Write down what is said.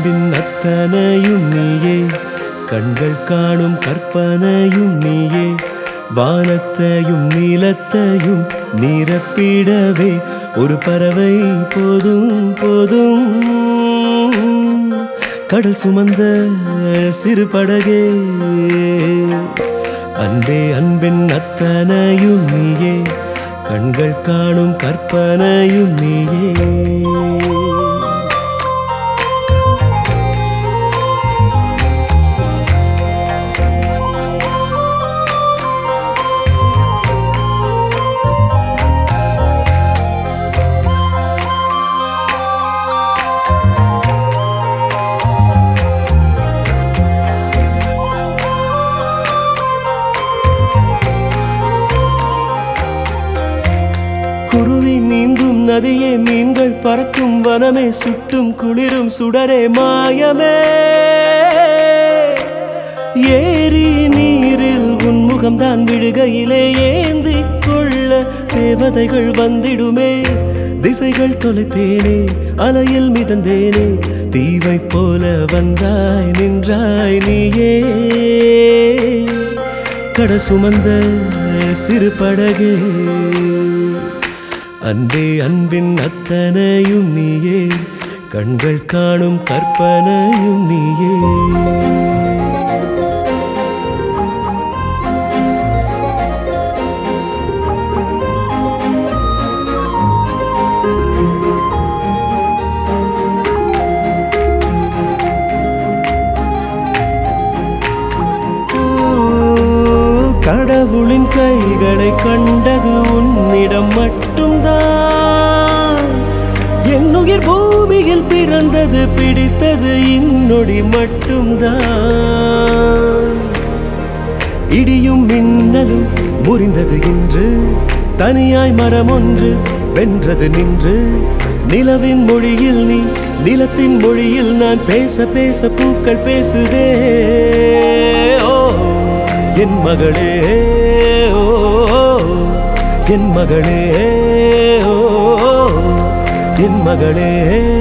அன்பின் அத்தனையும் நீயே கண்கள் காணும் கற்பனையும் நீயே வானத்தையும் நீலத்தையும் நிரப்பிடவே ஒரு பறவை போதும் போதும் கடல் சுமந்த சிறு படகே அன்பே அன்பின் அத்தனையும் நீயே கண்கள் காணும் கற்பனையும் நீயே குருவி நீந்தும் நதியே மீன்கள் பறக்கும் வனமே சுட்டும் குளிரும் சுடரே மாயமே ஏரி நீரில் உன்முகம்தான் விழுகையிலே ஏந்தி கொள்ள தேவதைகள் வந்திடுமே திசைகள் தொலைத்தேனே அலையில் மிதந்தேனே தீவை போல வந்தாய் நின்றாய் நீயே கட சுமந்த சிறு படகே அன்பே அன்பின் அத்தனையும் நீயே கண்கள் காணும் கற்பனையும் நீயே கடவுளின் கைகளை கண்டது உன்னிடம் மட்டும்தான் என்னுயிர் பூமியில் பிறந்தது பிடித்தது இன்னொடி மட்டும்தான் இடியும் மின்னலும் முறிந்தது இன்று தனியாய் மரம் ஒன்று வென்றது நின்று நிலவின் மொழியில் நீ நிலத்தின் மொழியில் நான் பேச பேச பூக்கள் பேசுதே ஓ என் மகளே ஓ என் மகளே ஓ என் மகளே